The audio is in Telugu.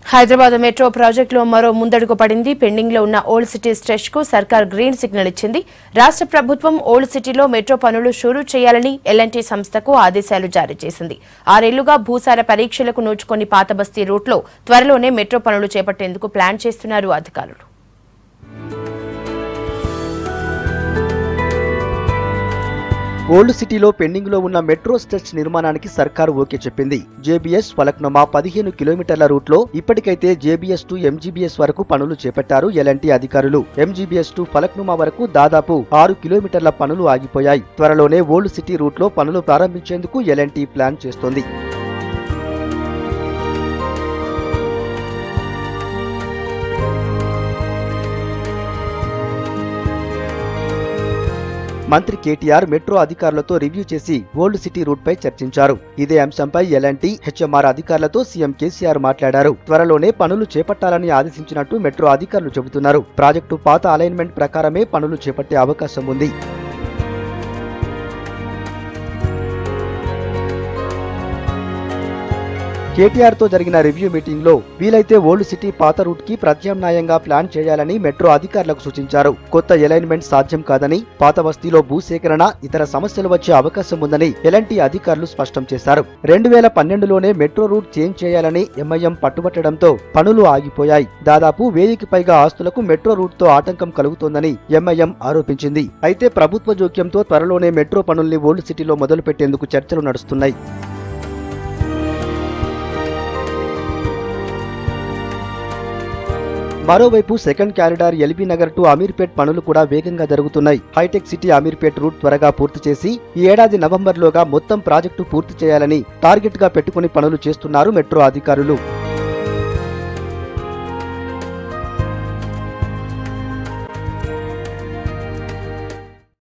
హైదరాబాద్ మెట్రో ప్రాజెక్టులో మరో ముందడుగు పడింది పెండింగ్ లో ఉన్న ఓల్డ్ సిటీ స్ట్రెచ్ కు సర్కార్ గ్రీన్ సిగ్నల్ ఇచ్చింది రాష్ట్ర ప్రభుత్వం ఓల్డ్ సిటీలో మెట్రో పనులు షురూ చేయాలని ఎల్ఎన్టీ సంస్థకు ఆదేశాలు జారీ చేసింది ఆరేళ్లుగా భూసార పరీక్షలకు నోచుకొని పాత బస్తీ రూట్లో త్వరలోనే మెట్రో పనులు చేపట్టేందుకు ప్లాన్ చేస్తున్నారు అధికారులు ఓల్డ్ సిటీలో పెండింగ్ లో ఉన్న మెట్రో స్ట్రెచ్ నిర్మాణానికి సర్కారు ఓకే చెప్పింది జేబీఎస్ ఫలక్నుమా పదిహేను కిలోమీటర్ల రూట్ లో ఇప్పటికైతే జేబీఎస్ టు ఎంజీబీఎస్ వరకు పనులు చేపట్టారు ఎల్ఎన్టీ అధికారులు ఎంజీబీఎస్ టు ఫలక్నుమా వరకు దాదాపు ఆరు కిలోమీటర్ల పనులు ఆగిపోయాయి త్వరలోనే ఓల్డ్ సిటీ రూట్ లో పనులు ప్రారంభించేందుకు ఎల్ఎన్టీ ప్లాన్ చేస్తోంది మంత్రి కేటీఆర్ మెట్రో అధికారులతో రివ్యూ చేసి ఓల్డ్ సిటీ రూట్ పై చర్చించారు ఇదే అంశంపై ఎల్ఎన్టీ హెచ్ఎంఆర్ అధికారులతో సీఎం కేసీఆర్ మాట్లాడారు త్వరలోనే పనులు చేపట్టాలని ఆదేశించినట్టు మెట్రో అధికారులు చెబుతున్నారు ప్రాజెక్టు పాత అలైన్మెంట్ ప్రకారమే పనులు చేపట్టే అవకాశం ఉంది కేటీఆర్ తో జరిగిన రివ్యూ మీటింగ్ లో వీలైతే ఓల్డ్ సిటీ పాత రూట్ కి ప్రత్యామ్నాయంగా ప్లాన్ చేయాలని మెట్రో అధికారులకు సూచించారు కొత్త ఎలైన్మెంట్ సాధ్యం కాదని పాత బస్తీలో భూసేకరణ ఇతర సమస్యలు వచ్చే అవకాశం ఉందని ఎలాంటి అధికారులు స్పష్టం చేశారు రెండు వేల పన్నెండులోనే మెట్రో రూట్ చేంజ్ చేయాలని ఎంఐఎం పట్టుబట్టడంతో పనులు ఆగిపోయాయి దాదాపు వెయ్యికి పైగా ఆస్తులకు మెట్రో రూట్ తో ఆటంకం కలుగుతోందని ఎంఐఎం ఆరోపించింది అయితే ప్రభుత్వ జోక్యంతో త్వరలోనే మెట్రో పనుల్ని ఓల్డ్ సిటీలో మొదలు పెట్టేందుకు చర్చలు నడుస్తున్నాయి మరోవైపు second corridor LB Nagar to Ameerpet పనులు కూడా వేగంగా జరుగుతున్నాయి హైటెక్ సిటీ అమీర్పేట్ రూట్ త్వరగా పూర్తి చేసి ఈ ఏడాది నవంబర్లోగా మొత్తం ప్రాజెక్టు పూర్తి చేయాలని టార్గెట్ గా పెట్టుకుని పనులు చేస్తున్నారు మెట్రో అధికారులు